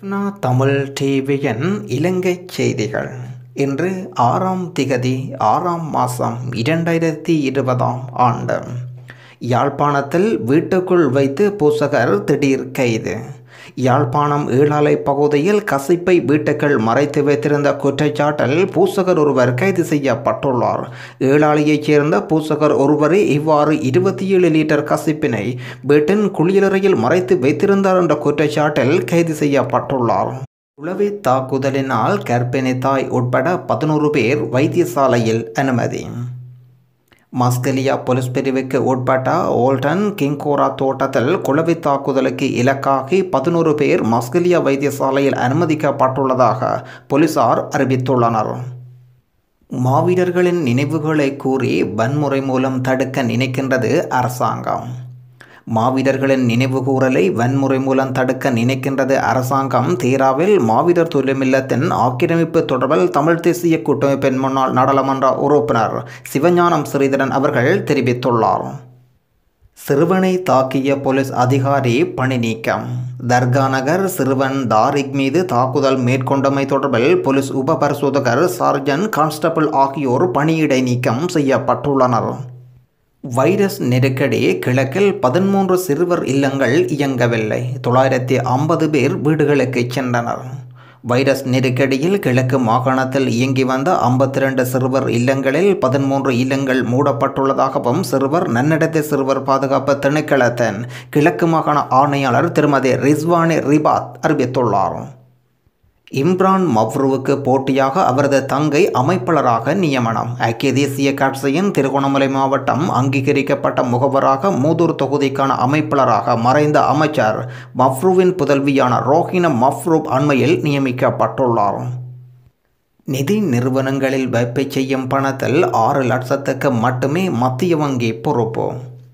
நா தமிழ் டிவியின் இலங்கை செய்திகள் இன்று ஆறாம் திகதி ஆறாம் மாதம் இரண்டாயிரத்தி இருபதாம் ஆண்டு யாழ்ப்பாணத்தில் வீட்டுக்குள் வைத்து பூசகர் திடீர் கைது யாழ்ப்பாணம் ஈழாலை பகுதியில் கசிப்பை வீட்டுக்குள் மறைத்து வைத்திருந்த குற்றச்சாட்டில் பூசகர் ஒருவர் கைது செய்யப்பட்டுள்ளார் ஈழாலையைச் சேர்ந்த பூசகர் ஒருவரே இவ்வாறு இருபத்தி ஏழு லிட்டர் கசிப்பினை வீட்டின் குளியலறையில் மறைத்து வைத்திருந்தார் என்ற குற்றச்சாட்டில் கைது செய்யப்பட்டுள்ளார் உளவி தாக்குதலினால் கர்ப்பிணி தாய் உட்பட பதினோரு பேர் வைத்தியசாலையில் அனுமதி மஸ்கலியா போலீஸ் பிரிவுக்கு உட்பட்ட ஓல்டன் கிங்கோரா தோட்டத்தில் குளவி தாக்குதலுக்கு இலக்காகி பதினோரு பேர் மஸ்கலியா வைத்தியசாலையில் அனுமதிக்கப்பட்டுள்ளதாக போலீசார் அறிவித்துள்ளனர் மாவீரர்களின் நினைவுகளை கூறி வன்முறை மூலம் தடுக்க நினைக்கின்றது அரசாங்கம் மாவீரர்களின் நினைவுகூரலை வன்முறை மூலம் தடுக்க நினைக்கின்றது அரசாங்கம் தீராவில் மாவீரர் தொழிலமில்லத்தின் ஆக்கிரமிப்பு தொடர்பில் தமிழ் தேசிய கூட்டமைப்பின் முன்னாள் நாடாளுமன்ற உறுப்பினர் சிவஞானம் ஸ்ரீதரன் அவர்கள் தெரிவித்துள்ளார் சிறுவனை தாக்கிய போலீஸ் அதிகாரி பணி நீக்கம் தர்கா நகர் சிறுவன் தாரிக் மீது தாக்குதல் மேற்கொண்டமை தொடர்பில் போலீஸ் உப பரிசோதகர் சார்ஜன் கான்ஸ்டபிள் ஆகியோர் பணியிடை நீக்கம் செய்யப்பட்டுள்ளனர் வைரஸ் நெருக்கடி கிழக்கில் பதிமூன்று சிறுவர் இல்லங்கள் இயங்கவில்லை தொள்ளாயிரத்தி ஐம்பது பேர் வீடுகளுக்கு சென்றனர் வைரஸ் நெருக்கடியில் கிழக்கு மாகாணத்தில் இயங்கி வந்த ஐம்பத்தி ரெண்டு சிறுவர் இல்லங்களில் பதிமூன்று இல்லங்கள் மூடப்பட்டுள்ளதாகவும் சிறுவர் நன்னடத்தை சிறுவர் பாதுகாப்பு திணைக்களத்தின் கிழக்கு மாகாண ஆணையாளர் திருமதி ரிஸ்வானி ரிபாத் அறிவித்துள்ளார் இம்ரான் மவ்ருவுக்கு போட்டியாக அவரது தங்கை அமைப்பாளராக நியமனம் ஐக்கிய தேசிய கட்சியின் திருகோணமலை மாவட்டம் அங்கீகரிக்கப்பட்ட முகவராக மூதூர் தொகுதிக்கான அமைப்பாளராக மறைந்த அமைச்சர் மஃப்ரூவின் புதல்வியான ரோஹின மஃப்ரூப் அண்மையில் நியமிக்கப்பட்டுள்ளார் நிதி நிறுவனங்களில் வைப்பை செய்யும் பணத்தில் ஆறு லட்சத்துக்கு மட்டுமே மத்திய வங்கி பொறுப்பு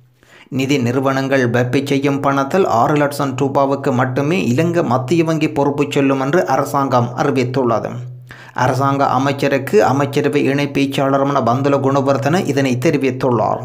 நிதி நிறுவனங்கள் வெப்பை செய்யும் பணத்தில் ஆறு லட்சம் ரூபாவுக்கு மட்டுமே இலங்கை மத்திய வங்கி பொறுப்பு செல்லும் என்று அரசாங்கம் அறிவித்துள்ளது அரசாங்க அமைச்சருக்கு அமைச்சரவை இணை பேச்சாளருமான பந்துல குணவர்தன இதனை தெரிவித்துள்ளார்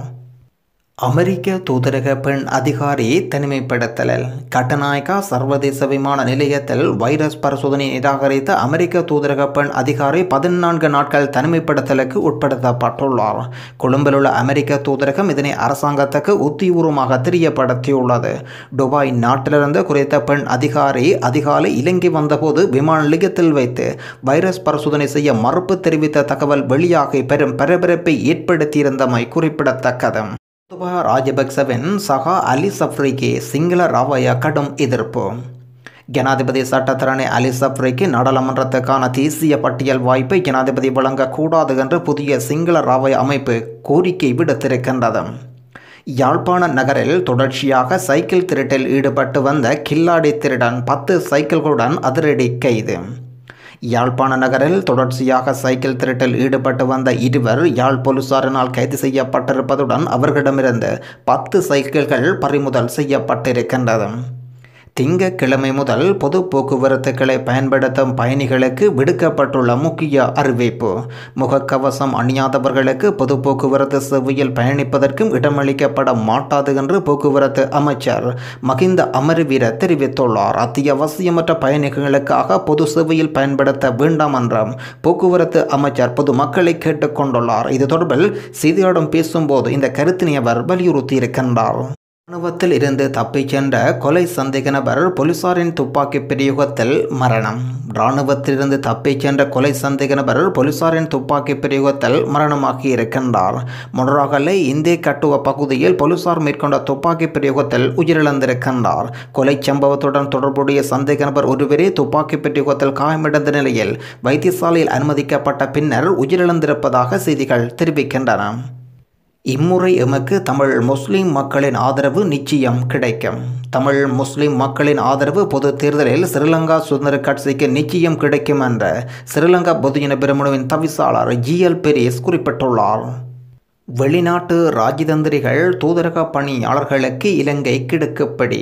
அமெரிக்க தூதரக பெண் அதிகாரி தனிமைப்படுத்தல் கட்டநாயக்கா சர்வதேச விமான நிலையத்தில் வைரஸ் பரிசோதனை நிராகரித்த அமெரிக்க தூதரக பெண் அதிகாரி பதினான்கு நாட்கள் தனிமைப்படுத்தலுக்கு உட்படுத்தப்பட்டுள்ளார் கொழும்பில் உள்ள அமெரிக்க தூதரகம் இதனை அரசாங்கத்துக்கு உத்தியூரமாக தெரியப்படுத்தியுள்ளது துபாய் நாட்டிலிருந்து குறித்த பெண் அதிகாரி அதிகாலை இலங்கை வந்தபோது விமான நிலையத்தில் வைத்து வைரஸ் பரிசோதனை செய்ய மறுப்பு தெரிவித்த தகவல் வெளியாகி பெரும் பரபரப்பை ஏற்படுத்தியிருந்தமை குறிப்பிடத்தக்கது துபா ராஜபக்சவின் சகா அலி சஃப்ரிக்கு சிங்கள ராவய கடும் எதிர்ப்பு ஜனாதிபதி சட்டத்தரணி அலி சஃப்ரிக்கு நாடாளுமன்றத்துக்கான தேசிய பட்டியல் வாய்ப்பை ஜனாதிபதி வழங்கக்கூடாது என்று புதிய சிங்கள ராவய அமைப்பு கோரிக்கை விடுத்திருக்கின்றது யாழ்ப்பாண நகரில் தொடர்ச்சியாக சைக்கிள் திருட்டில் ஈடுபட்டு வந்த கில்லாடி திருடன் பத்து சைக்கிள்களுடன் அதிரடி கைது யாழ்ப்பாண நகரில் தொடர்ச்சியாக சைக்கிள் திருட்டில் ஈடுபட்டு வந்த இருவர் யாழ் போலீசாரினால் கைது செய்யப்பட்டிருப்பதுடன் அவர்களிடமிருந்து பத்து சைக்கிள்கள் பறிமுதல் செய்யப்பட்டிருக்கின்றது திங்கட்கிழமை முதல் பொது போக்குவரத்துக்களை பயன்படுத்தும் பயணிகளுக்கு விடுக்கப்பட்டுள்ள முக்கிய அறிவிப்பு முகக்கவசம் அணியாதவர்களுக்கு பொது போக்குவரத்து சேவையில் பயணிப்பதற்கும் இடமளிக்கப்பட மாட்டாது என்று போக்குவரத்து அமைச்சர் மகிந்த அமர்வீர தெரிவித்துள்ளார் அத்தியாவசியமற்ற பயணிகளுக்காக பொது சேவையில் பயன்படுத்த வேண்டாம் என்றும் போக்குவரத்து அமைச்சர் பொதுமக்களை கேட்டுக்கொண்டுள்ளார் இது தொடர்பில் செய்தியாளர்களிடம் பேசும்போது இந்த கருத்தினை அவர் வலியுறுத்தியிருக்கின்றார் இராணுவத்தில் இருந்து தப்பிச் சென்ற கொலை சந்தேக நபர் போலீசாரின் துப்பாக்கி பிரயோகத்தில் மரணம் இராணுவத்திலிருந்து தப்பிச் சென்ற கொலை சந்தேக நபர் போலீசாரின் துப்பாக்கி பிரயோகத்தில் மரணமாகி இருக்கின்றார் முன்னராகலை இந்திய கட்டுவ பகுதியில் போலீசார் மேற்கொண்ட துப்பாக்கி பிரயோகத்தில் உயிரிழந்திருக்கின்றார் கொலை சம்பவத்துடன் தொடர்புடைய சந்தேக நபர் ஒருவரே துப்பாக்கி பிரயோகத்தில் காயமடைந்த நிலையில் வைத்தியசாலையில் அனுமதிக்கப்பட்ட பின்னர் உயிரிழந்திருப்பதாக செய்திகள் தெரிவிக்கின்றன இம்முறை எமக்கு தமிழ் முஸ்லிம் மக்களின் ஆதரவு நிச்சயம் கிடைக்கும் தமிழ் முஸ்லிம் மக்களின் ஆதரவு பொது தேர்தலில் ஸ்ரீலங்கா சுதந்திர கட்சிக்கு நிச்சயம் கிடைக்கும் என்ற ஸ்ரீலங்கா பொதுஜன பெருமனுவின் தவிசாளர் ஜிஎல் பெரிஸ் குறிப்பிட்டுள்ளார் வெளிநாட்டு ராஜதந்திரிகள் தூதரக பணியாளர்களுக்கு இலங்கை கிடுக்குப்படி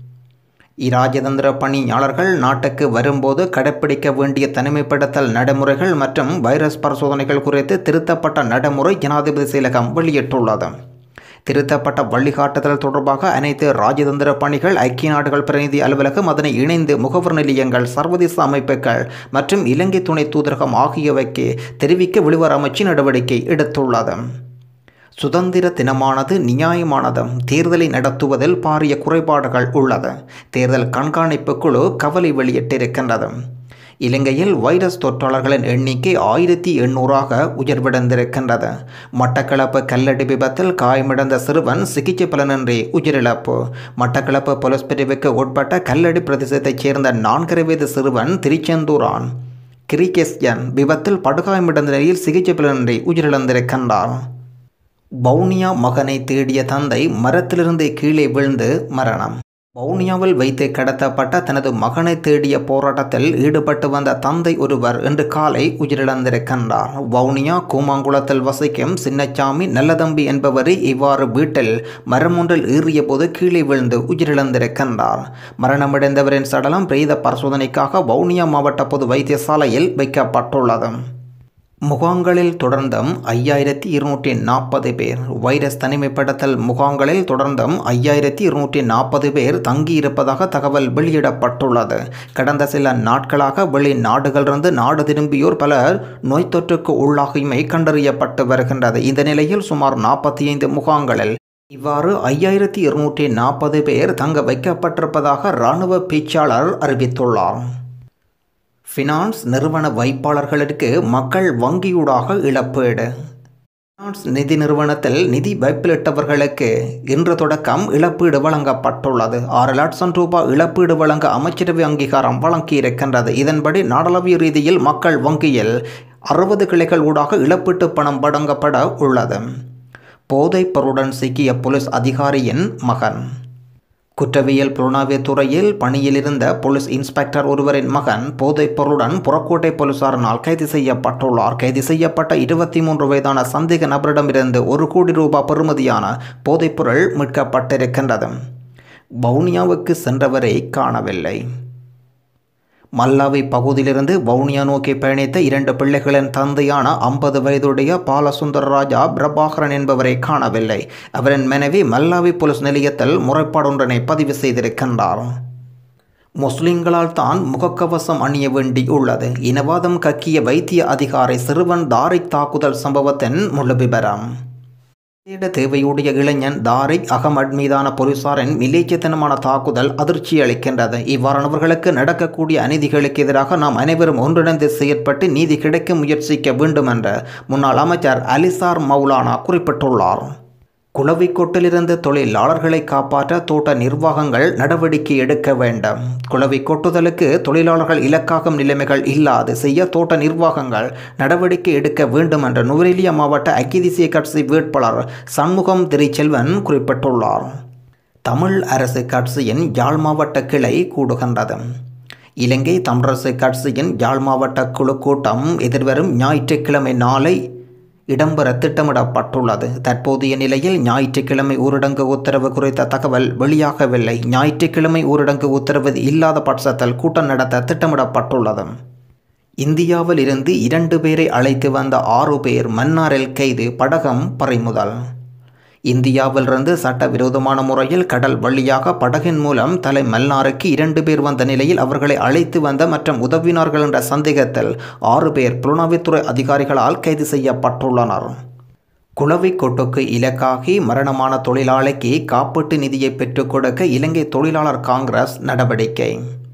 இராஜதந்திர பணியாளர்கள் நாட்டுக்கு வரும்போது கடைப்பிடிக்க வேண்டிய தனிமைப்படுத்தல் நடைமுறைகள் மற்றும் வைரஸ் பரிசோதனைகள் குறித்து திருத்தப்பட்ட நடைமுறை ஜனாதிபதி செயலகம் வெளியிட்டுள்ளது திருத்தப்பட்ட வழிகாட்டுதல் தொடர்பாக அனைத்து ராஜதந்திர பணிகள் ஐக்கிய நாடுகள் பிரதிநிதி அலுவலகம் அதனை இணைந்து முகவர் நிலையங்கள் சர்வதேச அமைப்புகள் மற்றும் இலங்கை துணை தூதரகம் ஆகியவைக்கு தெரிவிக்க வெளிவர அமைச்சு நடவடிக்கை எடுத்துள்ளது சுதந்திர தினமானது நியாயமானது தேர்தலை நடத்துவதில் பாரிய குறைபாடுகள் உள்ளது தேர்தல் கண்காணிப்பு குழு கவலை வெளியிட்டிருக்கின்றது இலங்கையில் வைரஸ் தொற்றாளர்களின் எண்ணிக்கை ஆயிரத்தி எண்ணூறாக உயர்வடைந்திருக்கின்றது மட்டக்களப்பு கல்லடி விபத்தில் காயமடைந்த சிறுவன் சிகிச்சை பலனின்றி உயிரிழப்பு மட்டக்களப்பு போலீஸ் பிரிவுக்கு உட்பட்ட கல்லடி பிரதேசத்தைச் சேர்ந்த நான்கரை வயது சிறுவன் திருச்செந்தூரான் கிரிகெஸ்யன் விபத்தில் படுகாயமடைந்த நிலையில் சிகிச்சை பலனின்றி உயிரிழந்திருக்கின்றார் வவுனியா மகனை தேடிய தந்தை மரத்திலிருந்து கீழே விழுந்து மரணம் வவுனியாவில் வைத்து கடத்தப்பட்ட தனது மகனை தேடிய போராட்டத்தில் ஈடுபட்டு வந்த தந்தை ஒருவர் இன்று காலை உயிரிழந்திருக்கின்றார் வவுனியா கூமாங்குளத்தில் வசிக்கும் சின்னச்சாமி நல்லதம்பி என்பவர் இவ்வாறு வீட்டில் மரம் ஒன்றில் ஏறிய போது கீழே விழுந்து உயிரிழந்திருக்கின்றார் மரணமடைந்தவரின் சடலம் பிரேத பரிசோதனைக்காக வவுனியா மாவட்ட பொது வைத்தியசாலையில் வைக்கப்பட்டுள்ளது முகாம்களில் தொடர்ந்தும் ஐயாயிரத்தி இருநூற்றி நாற்பது பேர் வைரஸ் தனிமைப்படுத்தல் முகாம்களில் தொடர்ந்தும் ஐயாயிரத்தி இருநூற்றி நாற்பது பேர் தங்கியிருப்பதாக தகவல் வெளியிடப்பட்டுள்ளது கடந்த சில நாட்களாக வெளிநாடுகளிலிருந்து நாடு திரும்பியோர் பலர் நோய் தொற்றுக்கு உள்ளாகியமை கண்டறியப்பட்டு வருகின்றது இந்த நிலையில் சுமார் நாற்பத்தி ஐந்து முகாம்களில் இவ்வாறு ஐயாயிரத்தி இருநூற்றி நாற்பது பேர் தங்க வைக்கப்பட்டிருப்பதாக இராணுவ பேச்சாளர் அறிவித்துள்ளார் ஃபினான்ஸ் நிறுவன வைப்பாளர்களுக்கு மக்கள் வங்கியூடாக இழப்பீடு ஃபினான்ஸ் நிதி நிறுவனத்தில் நிதி வைப்பிலிட்டவர்களுக்கு இன்று தொடக்கம் இழப்பீடு வழங்கப்பட்டுள்ளது ஆறு லட்சம் ரூபாய் இழப்பீடு வழங்க அமைச்சரவை அங்கீகாரம் வழங்கியிருக்கின்றது இதன்படி நாடளாவிய ரீதியில் மக்கள் வங்கியில் அறுபது கிளைகள் ஊடாக இழப்பீட்டு பணம் வழங்கப்பட உள்ளது போதைப் பொருளுடன் சிக்கிய போலீஸ் அதிகாரியின் மகன் குற்றவியல் புலனாய்வு துறையில் பணியிலிருந்த போலீஸ் இன்ஸ்பெக்டர் ஒருவரின் மகன் போதைப் பொருளுடன் புறக்கோட்டை போலீசாரினால் கைது செய்யப்பட்டுள்ளார் கைது செய்யப்பட்ட இருபத்தி மூன்று வயதான சந்தேக நபரிடமிருந்து ஒரு கோடி ரூபாய் பெறுமதியான போதைப்பொருள் மீட்கப்பட்டிருக்கின்றது வவுனியாவுக்கு சென்றவரை காணவில்லை மல்லாவி பகுதியிலிருந்து வவுனியா நோக்கி பயணித்த இரண்டு பிள்ளைகளின் தந்தையான ஐம்பது வயதுடைய பாலசுந்தர ராஜா பிரபாகரன் என்பவரை காணவில்லை அவரின் மனைவி மல்லாவி போலீஸ் நிலையத்தில் முறைப்பாடொன்றினை பதிவு செய்திருக்கின்றார் முஸ்லிம்களால் தான் முகக்கவசம் அணிய வேண்டி உள்ளது இனவாதம் கக்கிய வைத்திய அதிகாரி சிறுவன் தாரிக் தாக்குதல் சம்பவத்தின் முழு விபரம் விசேட தேவையுடைய இளைஞன் தாரிக் அகமட் மீதான போலீசாரின் மிலேச்சத்தனமான தாக்குதல் அதிர்ச்சி அளிக்கின்றது இவ்வாறானவர்களுக்கு நடக்கக்கூடிய அநீதிகளுக்கு எதிராக நாம் அனைவரும் ஒன்றிணைந்து செயற்பட்டு நீதி கிடைக்க முயற்சிக்க வேண்டும் என்று முன்னாள் அமைச்சர் அலிசார் மௌலானா குறிப்பிட்டுள்ளார் குளவிக்கொட்டிலிருந்து தொழிலாளர்களை காப்பாற்ற தோட்ட நிர்வாகங்கள் நடவடிக்கை எடுக்க வேண்டும் குளவி கொட்டுதலுக்கு தொழிலாளர்கள் இலக்காகும் நிலைமைகள் இல்லாது செய்ய தோட்ட நிர்வாகங்கள் நடவடிக்கை எடுக்க வேண்டும் என்ற நுவரெலியா மாவட்ட ஐக்கிய தேசிய கட்சி வேட்பாளர் சண்முகம் திரைச்செல்வன் குறிப்பிட்டுள்ளார் தமிழ் அரசு கட்சியின் யாழ் மாவட்ட கிளை கூடுகின்றது இலங்கை தமிழரசு கட்சியின் யாழ் மாவட்ட குழு கூட்டம் எதிர்வரும் ஞாயிற்றுக்கிழமை நாளை இடம்பெற திட்டமிடப்பட்டுள்ளது தற்போதைய நிலையில் ஞாயிற்றுக்கிழமை ஊரடங்கு உத்தரவு குறித்த தகவல் வெளியாகவில்லை ஞாயிற்றுக்கிழமை ஊரடங்கு உத்தரவு இல்லாத பட்சத்தில் கூட்டம் நடத்த திட்டமிடப்பட்டுள்ளது இந்தியாவில் இருந்து இரண்டு பேரை அழைத்து வந்த ஆறு பேர் மன்னாரில் கைது படகம் பறிமுதல் இந்தியாவிலிருந்து சட்டவிரோதமான முறையில் கடல் வழியாக படகின் மூலம் தலை மன்னாருக்கு இரண்டு பேர் வந்த நிலையில் அவர்களை அழைத்து வந்த மற்றும் உதவினார்கள் என்ற சந்தேகத்தில் ஆறு பேர் புலனாய்வுத்துறை அதிகாரிகளால் கைது செய்யப்பட்டுள்ளனர் குளவி கொட்டுக்கு இலக்காகி மரணமான தொழிலாளிக்கு காப்பீட்டு நிதியை பெற்றுக் கொடுக்க இலங்கை தொழிலாளர் காங்கிரஸ் நடவடிக்கை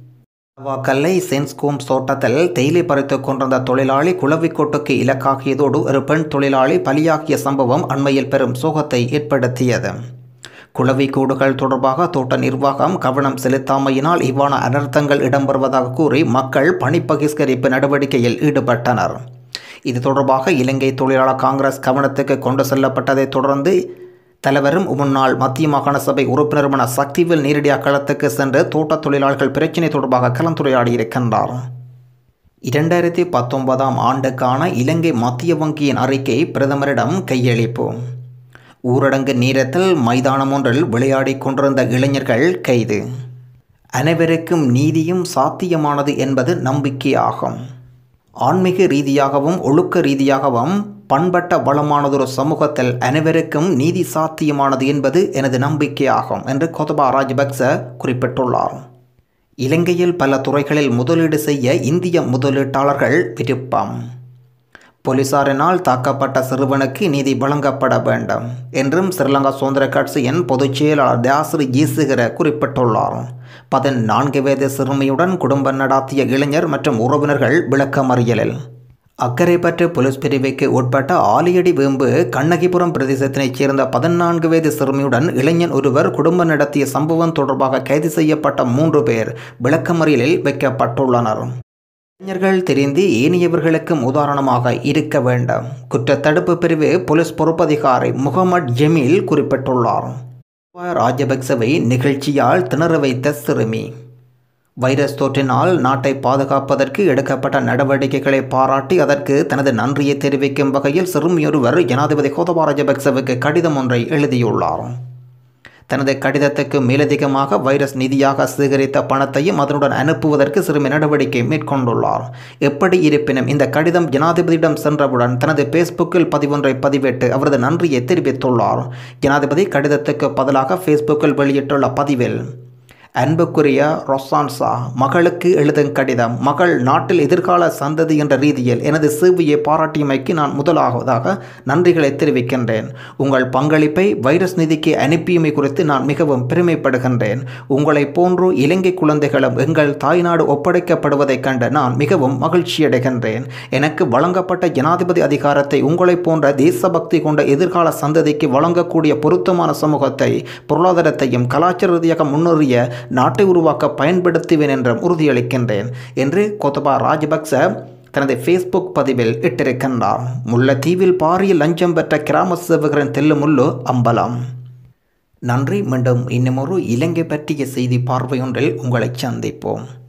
வாக்கல்லை சென்ஸ்கோம்ஸ் தோட்டத்தில் தேயிலை பறித்து கொண்டிருந்த தொழிலாளி குளவிக்கோட்டுக்கு இலக்காகியதோடு ஒரு பெண் தொழிலாளி பலியாகிய சம்பவம் அண்மையில் பெரும் சோகத்தை ஏற்படுத்தியது குளவி கூடுகள் தொடர்பாக தோட்ட நிர்வாகம் கவனம் செலுத்தாமையினால் இவ்வான அனர்த்தங்கள் இடம்பெறுவதாக கூறி மக்கள் பணி பகிஷ்கரிப்பு நடவடிக்கையில் ஈடுபட்டனர் இது தொடர்பாக இலங்கை தொழிலாளர் காங்கிரஸ் கவனத்துக்கு கொண்டு செல்லப்பட்டதைத் தொடர்ந்து தலைவரும் முன்னாள் மத்திய மாகாண சபை உறுப்பினருமான சக்திவேல் நேரடியாக களத்துக்கு சென்று தோட்டத் தொழிலாளர்கள் பிரச்சினை தொடர்பாக கலந்துரையாடியிருக்கின்றார் இரண்டாயிரத்தி பத்தொன்பதாம் ஆண்டுக்கான இலங்கை மத்திய வங்கியின் அறிக்கை பிரதமரிடம் கையளிப்பு ஊரடங்கு நேரத்தில் மைதானம் ஒன்றில் விளையாடிக் கொண்டிருந்த இளைஞர்கள் கைது அனைவருக்கும் நீதியும் சாத்தியமானது என்பது நம்பிக்கையாகும் ஆன்மீக ரீதியாகவும் ஒழுக்க ரீதியாகவும் பண்பட்ட வளமானதொரு சமூகத்தில் அனைவருக்கும் நீதி சாத்தியமானது என்பது எனது நம்பிக்கையாகும் என்று கோத்தபா ராஜபக்ச குறிப்பிட்டுள்ளார் இலங்கையில் பல துறைகளில் முதலீடு செய்ய இந்திய முதலீட்டாளர்கள் விருப்பம் போலீசாரினால் தாக்கப்பட்ட சிறுவனுக்கு நீதி வழங்கப்பட வேண்டும் என்றும் ஸ்ரீலங்கா சுதந்திர கட்சியின் பொதுச் செயலாளர் தாசிரி ஈசுகிற குறிப்பிட்டுள்ளார் பதினான்கு வயது சிறுமியுடன் குடும்பம் நடாத்திய இளைஞர் மற்றும் உறவினர்கள் விளக்கமறியலில் அக்கரைப்பற்று போலீஸ் பிரிவுக்கு உட்பட்ட ஆலியடி வேம்பு கண்ணகிபுரம் பிரதேசத்தினைச் சேர்ந்த பதினான்கு வயது சிறுமியுடன் இளைஞன் ஒருவர் குடும்பம் நடத்திய சம்பவம் தொடர்பாக கைது செய்யப்பட்ட மூன்று பேர் விளக்கமறியலில் வைக்கப்பட்டுள்ளனர் இளைஞர்கள் தெரிந்து ஏனையவர்களுக்கும் உதாரணமாக இருக்க வேண்டும் குற்றத்தடுப்பு பிரிவு போலீஸ் பொறுப்பதிகாரி முகமது ஜமீல் குறிப்பிட்டுள்ளார் ராஜபக்சவை நிகழ்ச்சியால் திணற வைத்த சிறுமி வைரஸ் தொற்றினால் நாட்டை பாதுகாப்பதற்கு எடுக்கப்பட்ட நடவடிக்கைகளை பாராட்டி அதற்கு தனது நன்றியை தெரிவிக்கும் வகையில் சிறுமியொருவர் ஜனாதிபதி கோதபா ராஜபக்சவுக்கு கடிதம் ஒன்றை எழுதியுள்ளார் தனது கடிதத்துக்கு மேலதிகமாக வைரஸ் நிதியாக சேகரித்த பணத்தையும் அதனுடன் அனுப்புவதற்கு சிறுமி நடவடிக்கை மேற்கொண்டுள்ளார் எப்படி இருப்பினும் இந்த கடிதம் ஜனாதிபதியிடம் சென்றவுடன் தனது ஃபேஸ்புக்கில் பதிவொன்றை பதிவிட்டு அவரது நன்றியை தெரிவித்துள்ளார் ஜனாதிபதி கடிதத்துக்கு பதிலாக ஃபேஸ்புக்கில் வெளியிட்டுள்ள பதிவில் அன்புக்குரிய ரொசான்சா மகளுக்கு எழுதும் கடிதம் மகள் நாட்டில் எதிர்கால சந்ததி என்ற ரீதியில் எனது சேவையை பாராட்டியமைக்கு நான் முதலாவதாக நன்றிகளை தெரிவிக்கின்றேன் உங்கள் பங்களிப்பை வைரஸ் நிதிக்கு அனுப்பியமை குறித்து நான் மிகவும் பெருமைப்படுகின்றேன் உங்களை போன்று இலங்கை குழந்தைகளும் எங்கள் தாய்நாடு ஒப்படைக்கப்படுவதைக் கண்டு நான் மிகவும் மகிழ்ச்சியடைகின்றேன் எனக்கு வழங்கப்பட்ட ஜனாதிபதி அதிகாரத்தை உங்களைப் போன்ற தேசபக்தி கொண்ட எதிர்கால சந்ததிக்கு வழங்கக்கூடிய பொருத்தமான சமூகத்தை பொருளாதாரத்தையும் கலாச்சார ரீதியாக முன்னேறிய நாட்டை உருவாக்க பயன்படுத்துவேன் என்றும் உறுதியளிக்கின்றேன் என்று கோத்தபா ராஜபக்ச தனது ஃபேஸ்புக் பதிவில் இட்டிருக்கின்றார் முல்லைத்தீவில் பாரிய லஞ்சம் பெற்ற கிராம சேவகரின் தெல்லுமுள்ளு அம்பலம் நன்றி மீண்டும் இன்னுமொரு இலங்கை பற்றிய செய்தி பார்வையொன்றில் உங்களை சந்திப்போம்